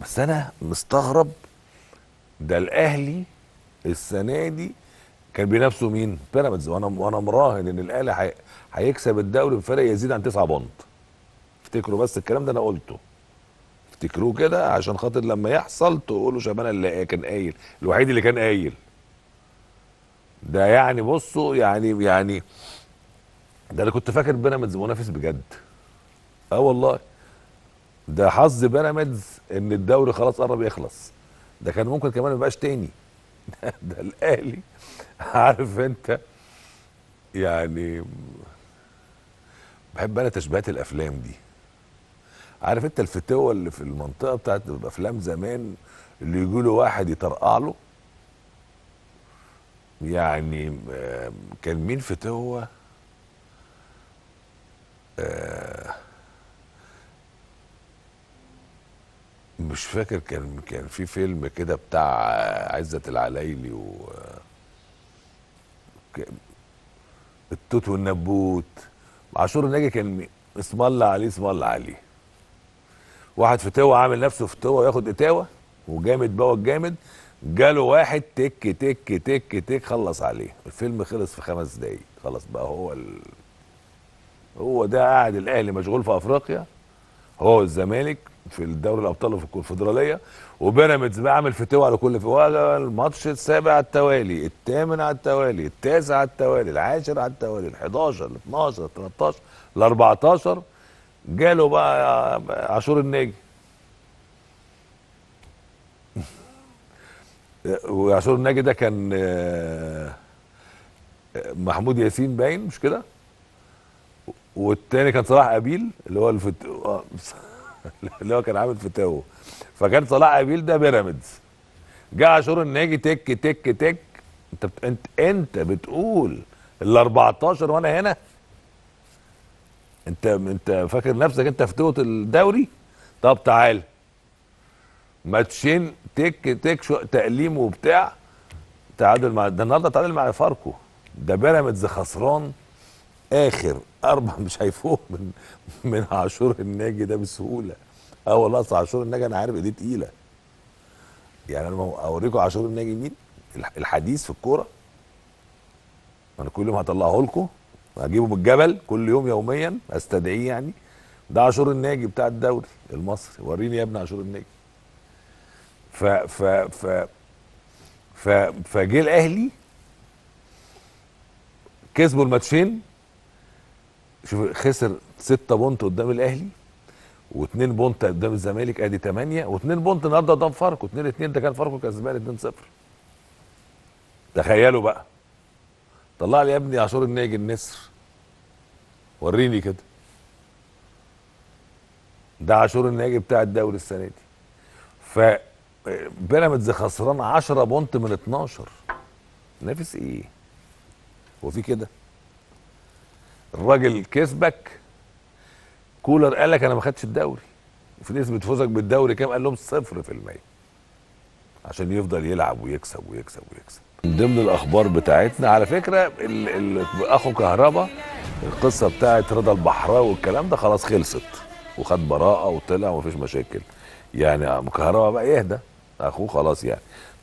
بس انا مستغرب ده الاهلي السنه دي كان بينافسوا مين بيراميدز وانا وانا مراهن ان الاهلي هي- هيكسب الدوري بفرق يزيد عن 9 بونت افتكروا بس الكلام ده انا قلته افتكروه كده عشان خاطر لما يحصل تقولوا شباب اللي كان قايل الوحيد اللي كان قايل ده يعني بصوا يعني يعني ده انا كنت فاكر بيراميدز منافس بجد اه والله ده حظ بيراميدز ان الدوري خلاص قرب يخلص ده كان ممكن كمان ما يبقاش تاني ده الاهلي عارف انت يعني بحب انا تشبيهات الافلام دي عارف انت الفتوه اللي في المنطقه بتاعت افلام زمان اللي يجي له واحد يطرقع له يعني آم، كان مين فتوه آه مش فاكر كان كان في فيلم كده بتاع عزت العلايلي و ك- التوت والنبوت عاشور الناجي كان مين؟ اسم الله عليه اسم الله عليه واحد فتوه عامل نفسه فتوه ياخد اتاوه وجامد بقى الجامد جاله واحد تك تك تك تك خلص عليه الفيلم خلص في خمس دقايق خلاص بقى هو ال... هو ده قاعد الاهلي مشغول في افريقيا هو الزمالك في الدوري الابطال وفي الكونفدراليه وبيراميدز بقى عامل فتوى على كل فوق الماتش السابع على التوالي الثامن على التوالي التاسع على التوالي العاشر على التوالي ال 11 ال 12 ال 13 ال 14 جاله بقى عاشور الناجي وعاشور الناجي ده كان آه، محمود ياسين باين مش كده والتاني كان صلاح قابيل اللي هو الفت... آه، اللي هو كان عامل فتاوه فكان صلاح قابيل ده بيراميدز جه عاشور الناجي تك تك تك انت بت... انت انت بتقول ال 14 وانا هنا انت انت فاكر نفسك انت فتوه الدوري طب تعال ماتشين تك تك شو تأليم وبتاع تعادل مع ده النهارده تعادل مع فاركو ده بيراميدز خسران اخر اربع مش هيفوق من من عاشور الناجي ده بسهوله اه والله اصل عاشور الناجي انا عارف ايديه تقيله يعني انا ما اوريكم عاشور الناجي مين الح- الحديث في الكوره انا كل يوم هطلعه لكم هجيبه من الجبل كل يوم يوميا استدعيه يعني ده عاشور الناجي بتاع الدوري المصري وريني يا ابني عاشور الناجي ف ف ف ف فجه الاهلي كسبوا الماتشين شوف خسر 6 بونت قدام الاهلي و2 بونت قدام الزمالك ادي 8 و2 بونت النهارده قدام فاركو 2 2 ده كان فاركو كسبان 2 0 تخيلوا بقى طلع لي يا ابني عاشور الناجي النسر وريني كده ده عاشور الناجي بتاع الدوري السنه دي ف بيراميدز خسران 10 بونت من 12 نافس ايه هو في كده الراجل كسبك كولر قال لك انا ما خدتش الدوري في نسبه فوزك بالدوري كام قال لهم صفر في المية عشان يفضل يلعب ويكسب ويكسب ويكسب من ضمن الاخبار بتاعتنا على فكره ال ال اخو كهربا القصه بتاعت رضا البحراوي والكلام ده خلاص خلصت وخد براءه وطلع ومفيش مشاكل يعني كهربا بقى يهدى اخوه خلاص يعني